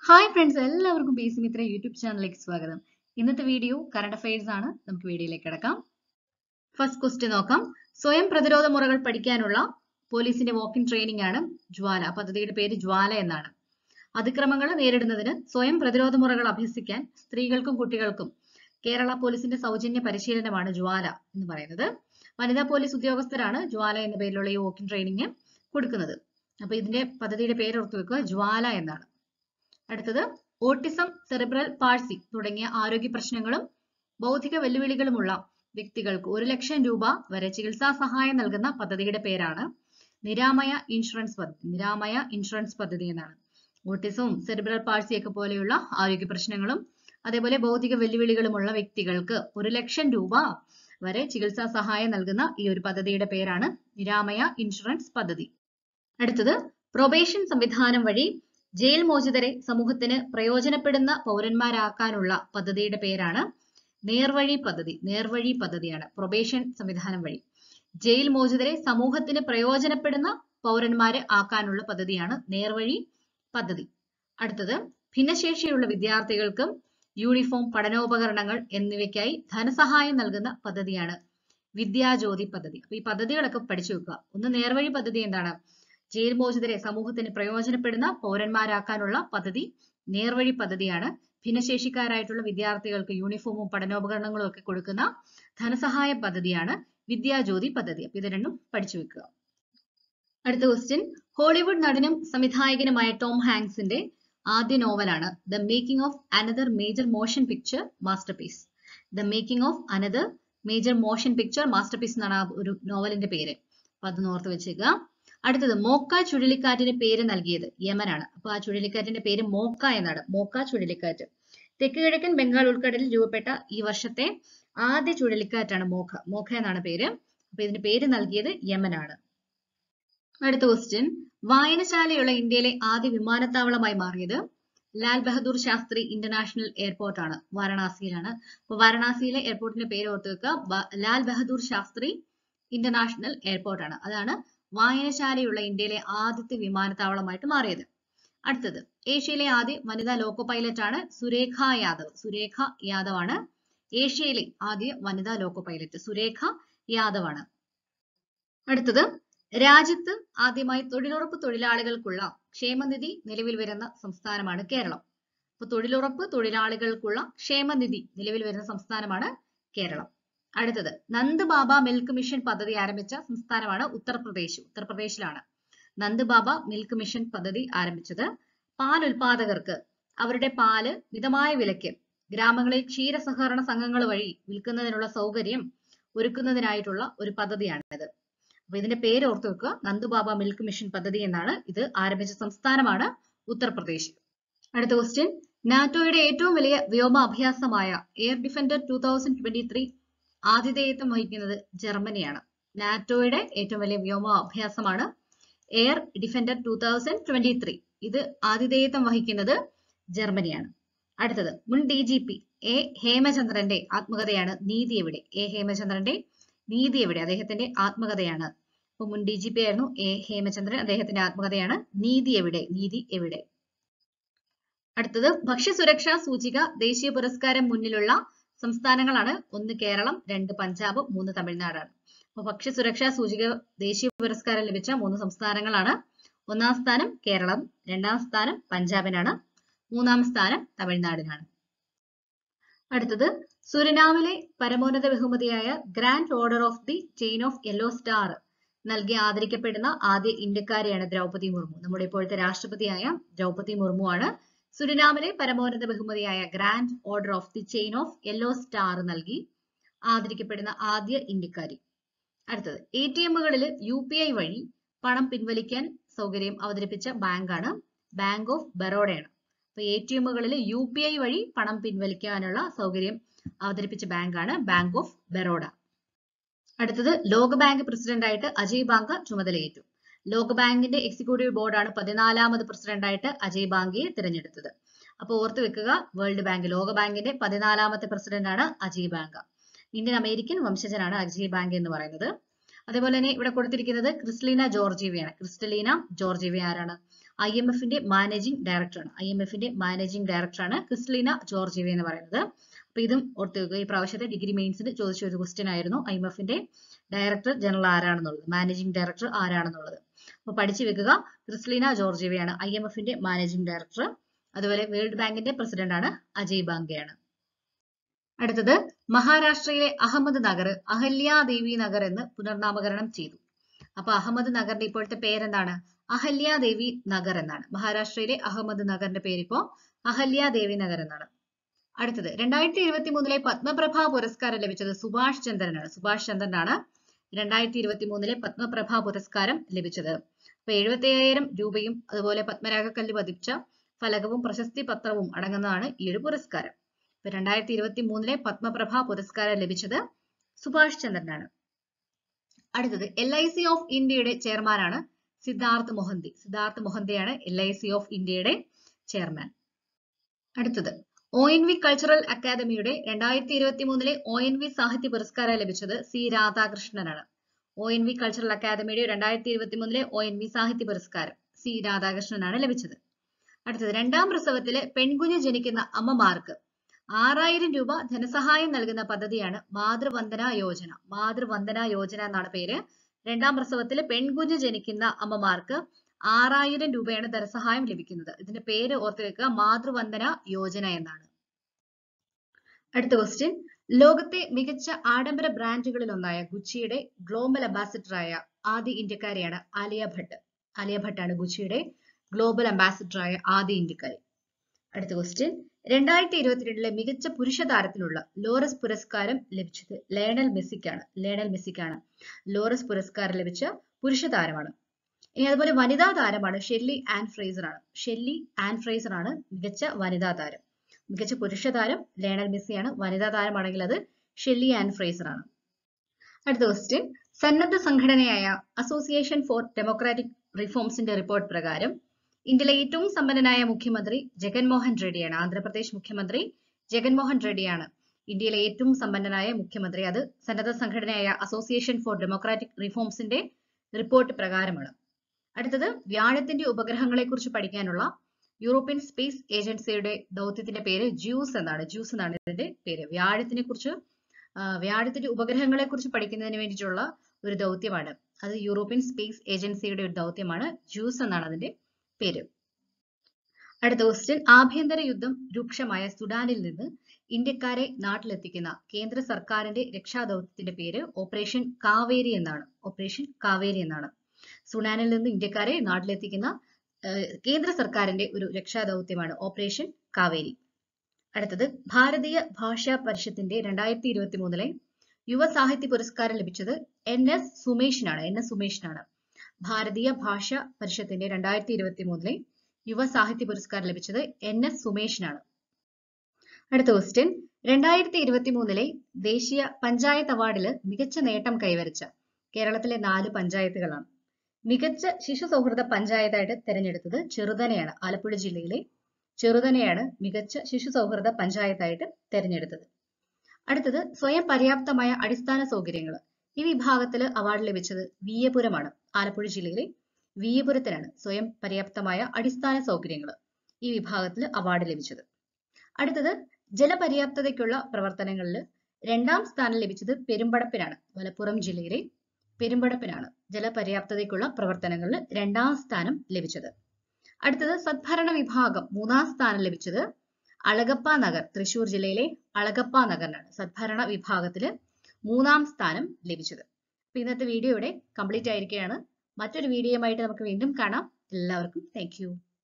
hi friends എല്ലാവർക്കും P C Mitra YouTube ചാനലിലേക്ക് സ്വാഗതം ഇന്നത്തെ വീഡിയോ കറണ്ട് അഫയേഴ്സ് ആണ് നമുക്ക് വീഡിയോയിലേക്ക് കിടക്കാം ഫസ്റ്റ് ക്വസ്റ്റ്യൻ നോക്കാം സ്വയം പ്രതിരോധ മുറകൾ പഠിക്കാനുള്ള പോലീസിന്റെ വാക്കിംഗ് ട്രെയിനിങ് ആണ് ജ്വാല പദ്ധതിയുടെ പേര് ജ്വാല എന്നാണ് അതിക്രമങ്ങൾ നേരിടുന്നതിന് സ്വയം പ്രതിരോധ മുറകൾ അഭ്യസിക്കാൻ സ്ത്രീകൾക്കും കുട്ടികൾക്കും കേരള പോലീസിന്റെ സൗജന്യ പരിശീലനമാണ് ജ്വാല എന്ന് പറയുന്നത് വനിതാ പോലീസ് ഉദ്യോഗസ്ഥരാണ് ജ്വാല എന്ന പേരിലുള്ള ഈ വാക്കിംഗ് ട്രെയിനിങ് കൊടുക്കുന്നത് അപ്പൊ ഇതിന്റെ പദ്ധതിയുടെ പേര് ഓർത്തു വെക്കുക ജ്വാല എന്നാണ് അടുത്തത് ഓട്ടിസം സെറിബ്രൽ പാഴ്സി തുടങ്ങിയ ആരോഗ്യ പ്രശ്നങ്ങളും ബൗദ്ധിക വെല്ലുവിളികളുമുള്ള വ്യക്തികൾക്ക് ഒരു ലക്ഷം രൂപ വരെ ചികിത്സാ സഹായം നൽകുന്ന പദ്ധതിയുടെ പേരാണ് നിരാമയ ഇൻഷുറൻസ് പദ്ധതി നിരാമയ ഇൻഷുറൻസ് പദ്ധതി എന്നാണ് ഓട്ടിസവും സെറിബ്രൽ പാഴ്സിയൊക്കെ പോലെയുള്ള ആരോഗ്യ പ്രശ്നങ്ങളും അതേപോലെ ഭൗതിക വെല്ലുവിളികളുമുള്ള വ്യക്തികൾക്ക് ഒരു ലക്ഷം രൂപ വരെ ചികിത്സാ സഹായം നൽകുന്ന ഈ ഒരു പദ്ധതിയുടെ പേരാണ് നിരാമയ ഇൻഷുറൻസ് പദ്ധതി അടുത്തത് പ്രൊബേഷൻ സംവിധാനം വഴി ജയിൽ മോചിതരെ സമൂഹത്തിന് പ്രയോജനപ്പെടുന്ന പൗരന്മാരാക്കാനുള്ള പദ്ധതിയുടെ പേരാണ് നേർവഴി പദ്ധതി നേർവഴി പദ്ധതിയാണ് പ്രൊബേഷൻ സംവിധാനം വഴി ജയിൽ മോചിതരെ സമൂഹത്തിന് പ്രയോജനപ്പെടുന്ന പൗരന്മാരെ ആക്കാനുള്ള പദ്ധതിയാണ് നേർവഴി പദ്ധതി അടുത്തത് ഭിന്നശേഷിയുള്ള വിദ്യാർത്ഥികൾക്കും യൂണിഫോം പഠനോപകരണങ്ങൾ എന്നിവയ്ക്കായി ധനസഹായം നൽകുന്ന പദ്ധതിയാണ് വിദ്യാജ്യോതി പദ്ധതി അപ്പൊ ഈ പദ്ധതികളൊക്കെ പഠിച്ചു വെക്കുക ഒന്ന് നേർവഴി പദ്ധതി എന്താണ് ജയിൽ മോചിതരെ സമൂഹത്തിന് പ്രയോജനപ്പെടുന്ന പൗരന്മാരാക്കാനുള്ള പദ്ധതി നേർവഴി പദ്ധതിയാണ് ഭിന്നശേഷിക്കാരായിട്ടുള്ള വിദ്യാർത്ഥികൾക്ക് യൂണിഫോമും പഠനോപകരണങ്ങളും ഒക്കെ കൊടുക്കുന്ന ധനസഹായ പദ്ധതിയാണ് വിദ്യാജ്യോതി പദ്ധതി അപ്പൊ ഇത് രണ്ടും പഠിച്ചു വെക്കുക അടുത്ത ക്വസ്റ്റ്യൻ ഹോളിവുഡ് നടനും സംവിധായകനുമായ ടോം ഹാങ്സിന്റെ ആദ്യ നോവലാണ് the making of another major motion picture masterpiece the making of another major motion picture masterpiece എന്നാണ് ആ ഒരു നോവലിന്റെ പേര് അപ്പൊ അത് ഓർത്ത് വെച്ചേക്കുക അടുത്തത് മോക്ക ചുഴലിക്കാറ്റിന് പേര് നൽകിയത് യമനാണ് അപ്പൊ ആ ചുഴലിക്കാറ്റിന്റെ പേര് മോക്ക എന്നാണ് മോക്ക ചുഴലിക്കാറ്റ് തെക്ക് കിഴക്കൻ ബംഗാൾ ഉൾക്കടലിൽ രൂപപ്പെട്ട ഈ വർഷത്തെ ആദ്യ ചുഴലിക്കാറ്റാണ് മോഖ മോഖ എന്നാണ് പേര് അപ്പൊ ഇതിന് പേര് നൽകിയത് യമനാണ് അടുത്ത ക്വസ്റ്റ്യൻ വായനശാലയുള്ള ഇന്ത്യയിലെ ആദ്യ വിമാനത്താവളമായി മാറിയത് ലാൽ ബഹദൂർ ശാസ്ത്രി ഇന്റർനാഷണൽ എയർപോർട്ട് ആണ് വാരണാസിയിലാണ് അപ്പൊ വാരണാസിയിലെ എയർപോർട്ടിന്റെ പേര് ഓർത്ത് വെക്കുക ലാൽ ബഹദൂർ ശാസ്ത്രി ഇന്റർനാഷണൽ എയർപോർട്ട് ആണ് അതാണ് വായനശാലയുള്ള ഇന്ത്യയിലെ ആദ്യത്തെ വിമാനത്താവളമായിട്ട് മാറിയത് അടുത്തത് ഏഷ്യയിലെ ആദ്യ വനിതാ ലോക്കോ പൈലറ്റ് ആണ് സുരേഖ യാദവ് സുരേഖ യാദവ് ആണ് ഏഷ്യയിലെ ആദ്യ വനിതാ ലോക്കോ പൈലറ്റ് സുരേഖ യാദവ് ആണ് അടുത്തത് രാജ്യത്ത് ആദ്യമായി തൊഴിലുറപ്പ് തൊഴിലാളികൾക്കുള്ള ക്ഷേമനിധി നിലവിൽ വരുന്ന സംസ്ഥാനമാണ് കേരളം അപ്പൊ തൊഴിലുറപ്പ് തൊഴിലാളികൾക്കുള്ള ക്ഷേമനിധി നിലവിൽ വരുന്ന സംസ്ഥാനമാണ് കേരളം അടുത്തത് നന്ദ് ബാബ മിൽക്ക് മിഷൻ പദ്ധതി ആരംഭിച്ച സംസ്ഥാനമാണ് ഉത്തർപ്രദേശ് ഉത്തർപ്രദേശിലാണ് നന്ദ് ബാബ മിൽക്ക് മിഷൻ പദ്ധതി ആരംഭിച്ചത് പാൽ ഉൽപാദകർക്ക് അവരുടെ പാല് മിതമായ വിലയ്ക്ക് ഗ്രാമങ്ങളിൽ ക്ഷീര സഹകരണ സംഘങ്ങൾ വഴി വിൽക്കുന്നതിനുള്ള സൗകര്യം ഒരുക്കുന്നതിനായിട്ടുള്ള ഒരു പദ്ധതിയാണിത് അപ്പൊ ഇതിന്റെ പേര് ഓർത്തു വെക്കുക നന്ദുബാബ മിൽക്ക് മിഷൻ പദ്ധതി എന്നാണ് ഇത് ആരംഭിച്ച സംസ്ഥാനമാണ് ഉത്തർപ്രദേശ് അടുത്ത ക്വസ്റ്റ്യൻ നാറ്റോയുടെ ഏറ്റവും വലിയ വ്യോമ അഭ്യാസമായ air defender two thousand twenty three ആതിഥേയത്വം വഹിക്കുന്നത് ജർമ്മനിയാണ് നാറ്റോയുടെ ഏറ്റവും വലിയ വ്യോമ അഭ്യാസമാണ് air defender two thousand twenty three ഇത് ആതിഥേയത്വം വഹിക്കുന്നത് ജർമ്മനിയാണ് അടുത്തത് മുൻ ഡി ജി പി എ ഹേമചന്ദ്രന്റെ ആത്മകഥയാണ് നീതി എവിടെ എ ഹേമചന്ദ്രന്റെ നീതി എവിടെ അദ്ദേഹത്തിന്റെ ആത്മകഥയാണ് അപ്പൊ മുൻ ഡി ജി പി ആയിരുന്നു എ ഹേമചന്ദ്രൻ അദ്ദേഹത്തിന്റെ ആത്മകഥയാണ് നീതി എവിടെ നീതി എവിടെ അടുത്തത് ഭക്ഷ്യസുരക്ഷാ സൂചിക ദേശീയ പുരസ്കാരം മുന്നിലുള്ള സംസ്ഥാനങ്ങളാണ് ഒന്ന് കേരളം രണ്ട് പഞ്ചാബ് മൂന്ന് തമിഴ്നാടാണ് അപ്പൊ ഭക്ഷ്യസുരക്ഷാ സൂചിക ദേശീയ പുരസ്കാരം ലഭിച്ച മൂന്ന് സംസ്ഥാനങ്ങളാണ് ഒന്നാം സ്ഥാനം കേരളം രണ്ടാം സ്ഥാനം പഞ്ചാബിനാണ് മൂന്നാം സ്ഥാനം തമിഴ്നാടിനാണ് അടുത്തത് സുരിനാമിലെ പരമോന്നത ബഹുമതിയായ grand order of the chain of yellow star നൽകി ആദരിക്കപ്പെടുന്ന ആദ്യ ഇന്ത്യക്കാരിയാണ് ദ്രൗപതി മുർമു നമ്മുടെ ഇപ്പോഴത്തെ രാഷ്ട്രപതിയായ ദ്രൗപതി മുർമു ആണ് സുരിനാമിലെ പരമോന്നത ബഹുമതിയായ grand order of the chain of yellow star നൽകി ആദരിക്കപ്പെടുന്ന ആദ്യ ഇന്ത്യക്കാരി അടുത്തത് എ ടി എമ്മുകളിൽ യു പി ഐ വഴി പണം പിൻവലിക്കാൻ സൗകര്യം അവതരിപ്പിച്ച ബാങ്കാണ് ബാങ്ക് ഓഫ് ബറോഡയാണ് അപ്പൊ എ ടി എമ്മുകളിൽ യു പി ഐ വഴി പണം പിൻവലിക്കാനുള്ള സൗകര്യം അവതരിപ്പിച്ച ബാങ്കാണ് ബാങ്ക് ഓഫ് ബറോഡ അടുത്തത് ലോകബാങ്ക് പ്രസിഡന്റായിട്ട് അജയ് ബാങ്ക ചുമതലയേറ്റു ലോകബാങ്കിന്റെ എക്സിക്യൂട്ടീവ് ബോർഡാണ് പതിനാലാമത് പ്രസിഡന്റായിട്ട് അജയ് ബാങ്കയെ തിരഞ്ഞെടുത്തത് അപ്പോൾ ഓർത്തു വെക്കുക വേൾഡ് ബാങ്ക് ലോകബാങ്കിന്റെ പതിനാലാമത്തെ പ്രസിഡന്റാണ് അജയ് ബാങ്ക ഇന്ത്യൻ അമേരിക്കൻ വംശജനാണ് അജയ് ബാങ്ക് എന്ന് പറയുന്നത് അതേപോലെ തന്നെ ഇവിടെ കൊടുത്തിരിക്കുന്നത് ക്രിസ്റ്റലീന ജോർജീവയാണ് ക്രിസ്റ്റലീന ജോർജീവ ആരാണ് ഐ എം എഫിന്റെ മാനേജിംഗ് ഡയറക്ടറാണ് ഐ എം എഫിന്റെ മാനേജിംഗ് ഡയറക്ടറാണ് ക്രിസ്റ്റലീന ജോർജീവ എന്ന് പറയുന്നത് അപ്പൊ ഇതും ഓർത്ത് വെക്കുക ഈ പ്രാവശ്യത്തെ ഡിഗ്രി മെയിൻസിന് ചോദിച്ച ഒരു ക്വസ്റ്റ്യൻ ആയിരുന്നു ഐ എം എഫിന്റെ ഡയറക്ടർ ജനറൽ ആരാണെന്നുള്ളത് മാനേജിംഗ് ഡയറക്ടർ ആരാണെന്നുള്ളത് അപ്പൊ പഠിച്ചു വെക്കുക ക്രിസ്റ്റലീന ജോർജീവയാണ് ഐ എം എഫിന്റെ മാനേജിംഗ് ഡയറക്ടർ അതുപോലെ വേൾഡ് ബാങ്കിന്റെ പ്രസിഡന്റ് ആണ് അജയ് ബാങ്കയാണ് അടുത്തത് മഹാരാഷ്ട്രയിലെ അഹമ്മദ് നഗർ അഹല്യാദേവി നഗർ എന്ന് പുനർനാമകരണം ചെയ്തു അപ്പൊ അഹമ്മദ് നഗറിന്റെ ഇപ്പോഴത്തെ പേരെന്താണ് അഹല്യാദേവി നഗർ എന്നാണ് മഹാരാഷ്ട്രയിലെ അഹമ്മദ് നഗറിന്റെ പേരിപ്പോ അഹല്യാദേവി നഗർ എന്നാണ് അടുത്തത് രണ്ടായിരത്തി ഇരുപത്തി മൂന്നിലെ പത്മപ്രഭ പുരസ്കാരം ലഭിച്ചത് സുഭാഷ് ചന്ദ്രനാണ് സുഭാഷ് ചന്ദ്രനാണ് രണ്ടായിരത്തി ഇരുപത്തി മൂന്നിലെ പത്മപ്രഭ പുരസ്കാരം ലഭിച്ചത് അപ്പൊ എഴുപത്തി അയ്യായിരം രൂപയും അതുപോലെ പത്മരാഗക്കല്ല് പതിച്ച ഫലകവും പ്രശസ്തി പത്രവും അടങ്ങുന്നതാണ് ഈ ഒരു പുരസ്കാരം ഇപ്പൊ രണ്ടായിരത്തി ഇരുപത്തി മൂന്നിലെ പത്മപ്രഭ പുരസ്കാരം ലഭിച്ചത് സുഭാഷ് ചന്ദ്രനാണ് അടുത്തത് എൽ ഐ സി ഓഫ് ഇന്ത്യയുടെ ചെയർമാനാണ് സിദ്ധാർത്ഥ് മൊഹന്തി സിദ്ധാർത്ഥ് മൊഹന്തിയാണ് എൽ ഐ സി ഓഫ് ഇന്ത്യയുടെ ചെയർമാൻ അടുത്തത് ഒ എൻ വി കൾച്ചറൽ അക്കാദമിയുടെ രണ്ടായിരത്തി ഇരുപത്തി മൂന്നിലെ ഒ എൻ വി സാഹിത്യ പുരസ്കാരം ലഭിച്ചത് സി രാധാകൃഷ്ണനാണ് ഒ എൻ വി കൾച്ചറൽ അക്കാദമിയുടെ രണ്ടായിരത്തി ഇരുപത്തി മൂന്നിലെ ഒ എൻ വി സാഹിത്യ പുരസ്കാരം സി രാധാകൃഷ്ണനാണ് ലഭിച്ചത് അടുത്തത് രണ്ടാം പ്രസവത്തില് പെൺകുഞ്ഞ് ജനിക്കുന്ന അമ്മമാർക്ക് ആറായിരം രൂപ ധനസഹായം നൽകുന്ന പദ്ധതിയാണ് മാതൃവന്ദന യോജന മാതൃവന്ദന യോജന എന്നാണ് പേര് രണ്ടാം പ്രസവത്തിൽ പെൺകുഞ്ഞ് ജനിക്കുന്ന അമ്മമാർക്ക് ആറായിരം രൂപയാണ് ധനസഹായം ലഭിക്കുന്നത് ഇതിന്റെ പേര് ഓർത്തു വെക്കുക മാതൃവന്ദന യോജന എന്നാണ് അടുത്ത ക്വസ്റ്റ്യൻ ലോകത്തെ മികച്ച ആഡംബര ബ്രാൻഡുകളിൽ ഒന്നായ ഗുച്ചിയുടെ ഗ്ലോബൽ അംബാസിഡറായ ആദ്യ ഇന്ത്യക്കാരിയാണ് ആലിയ ഭട്ട് ആലിയ ഭട്ടാണ് ഗുച്ചിയുടെ ഗ്ലോബൽ അംബാസിഡറായ ആദ്യ ഇന്ത്യക്കാരി അടുത്ത ക്വസ്റ്റ്യൻ രണ്ടായിരത്തി ഇരുപത്തിരണ്ടിലെ മികച്ച പുരുഷ താരത്തിനുള്ള ലോറസ് പുരസ്കാരം ലഭിച്ചത് ലയണൽ മെസ്സിക്കാണ് ലയണൽ മെസ്സിക്കാണ് ലോറസ് പുരസ്കാരം ലഭിച്ച പുരുഷ താരമാണ് ഇനി അതുപോലെ വനിതാ താരമാണ് ഷെല്ലി ആൻ ഫ്രേസർ ആണ് ഷെല്ലി ആൻ ഫ്രേസർ ആണ് മികച്ച വനിതാ താരം മികച്ച പുരുഷ താരം ലയണൽ മെസ്സിയാണ് വനിതാ താരമാണെങ്കിൽ അത് ഷെല്ലി ആൻ ഫ്രേസർ ആണ് അടുത്ത ക്വസ്റ്റ്യൻ സന്നദ്ധ സംഘടനയായ അസോസിയേഷൻ ഫോർ ഡെമോക്രാറ്റിക് റിഫോംസിന്റെ റിപ്പോർട്ട് പ്രകാരം ഇന്ത്യയിലെ ഏറ്റവും സമ്പന്നനായ മുഖ്യമന്ത്രി ജഗൻമോഹൻ റെഡ്ഡിയാണ് ആന്ധ്രാപ്രദേശ് മുഖ്യമന്ത്രി ജഗൻമോഹൻ റെഡ്ഡിയാണ് ഇന്ത്യയിലെ ഏറ്റവും സമ്പന്നനായ മുഖ്യമന്ത്രി അത് സന്നദ്ധ സംഘടനയായ അസോസിയേഷൻ ഫോർ ഡെമോക്രാറ്റിക് റിഫോംസിന്റെ റിപ്പോർട്ട് പ്രകാരമാണ് അടുത്തത് വ്യാഴത്തിന്റെ ഉപഗ്രഹങ്ങളെ കുറിച്ച് പഠിക്കാനുള്ള യൂറോപ്യൻ സ്പേസ് ഏജൻസിയുടെ ദൗത്യത്തിന്റെ പേര് ജ്യൂസ് എന്നാണ് ജ്യൂസ് എന്നാണ് ഇതിന്റെ പേര് വ്യാഴത്തിനെ കുറിച്ച് വ്യാഴത്തിന്റെ ഉപഗ്രഹങ്ങളെ കുറിച്ച് പഠിക്കുന്നതിന് വേണ്ടിയിട്ടുള്ള ഒരു ദൗത്യമാണ് അത് യൂറോപ്യൻ സ്പേസ് ഏജൻസിയുടെ ഒരു ദൗത്യമാണ് ജ്യൂസ് എന്നാണ് അതിന്റെ പേര് അടുത്ത ക്വസ്റ്റ്യൻ ആഭ്യന്തര യുദ്ധം രൂക്ഷമായ സുഡാനിൽ നിന്ന് ഇന്ത്യക്കാരെ നാട്ടിലെത്തിക്കുന്ന കേന്ദ്ര സർക്കാരിന്റെ രക്ഷാദൗത്യത്തിന്റെ പേര് ഓപ്പറേഷൻ കാവേരി എന്നാണ് ഓപ്പറേഷൻ കാവേരി എന്നാണ് സുഡാനിൽ നിന്ന് ഇന്ത്യക്കാരെ നാട്ടിലെത്തിക്കുന്ന കേന്ദ്ര സർക്കാരിന്റെ ഒരു രക്ഷാദൗത്യമാണ് ഓപ്പറേഷൻ കാവേരി അടുത്തത് ഭാരതീയ ഭാഷാ പരിഷത്തിന്റെ രണ്ടായിരത്തി ഇരുപത്തി മൂന്നിലെ യുവ സാഹിത്യ പുരസ്കാരം ലഭിച്ചത് എൻ എസ് സുമേഷിനാണ് എൻ എസ് സുമേഷിനാണ് ഭാരതീയ ഭാഷാ പരിഷത്തിന്റെ രണ്ടായിരത്തി ഇരുപത്തി മൂന്നിലെ യുവ സാഹിത്യ പുരസ്കാരം ലഭിച്ചത് എൻ എസ് സുമേഷിനാണ് അടുത്ത ക്വസ്റ്റ്യൻ രണ്ടായിരത്തി ഇരുപത്തി മൂന്നിലെ ദേശീയ പഞ്ചായത്ത് അവാർഡില് മികച്ച നേട്ടം കൈവരിച്ച കേരളത്തിലെ നാല് പഞ്ചായത്തുകളാണ് മികച്ച ശിശു സൗഹൃദ പഞ്ചായത്തായിട്ട് തിരഞ്ഞെടുത്തത് ചെറുതനയാണ് ആലപ്പുഴ ജില്ലയിലെ ചെറുതനയാണ് മികച്ച ശിശു സൗഹൃദ പഞ്ചായത്തായിട്ട് തിരഞ്ഞെടുത്തത് അടുത്തത് സ്വയം പര്യാപ്തമായ അടിസ്ഥാന സൗകര്യങ്ങൾ ഈ വിഭാഗത്തിൽ അവാർഡ് ലഭിച്ചത് വിയപുരമാണ് ആലപ്പുഴ ജില്ലയിലെ വിയപുരത്തിനാണ് സ്വയം പര്യാപ്തമായ അടിസ്ഥാന സൗകര്യങ്ങൾ ഈ വിഭാഗത്തിൽ അവാർഡ് ലഭിച്ചത് അടുത്തത് ജലപര്യാപ്തതയ്ക്കുള്ള പ്രവർത്തനങ്ങളിൽ രണ്ടാം സ്ഥാനം ലഭിച്ചത് പെരുമ്പടപ്പിനാണ് മലപ്പുറം ജില്ലയിലെ പെരുമ്പടപ്പിനാണ് ജലപര്യാപ്തതയ്ക്കുള്ള പ്രവർത്തനങ്ങളിൽ രണ്ടാം സ്ഥാനം ലഭിച്ചത് അടുത്തത് സദ്ഭരണ വിഭാഗം മൂന്നാം സ്ഥാനം ലഭിച്ചത് അളഗപ്പ നഗർ തൃശൂർ ജില്ലയിലെ അളഗപ്പ നഗറിനാണ് സദ്ഭരണ വിഭാഗത്തില് മൂന്നാം സ്ഥാനം ലഭിച്ചത് അപ്പൊ ഇന്നത്തെ വീഡിയോ ഇവിടെ കംപ്ലീറ്റ് ആയിരിക്കുകയാണ് മറ്റൊരു വീഡിയോയുമായിട്ട് നമുക്ക് വീണ്ടും കാണാം എല്ലാവർക്കും താങ്ക്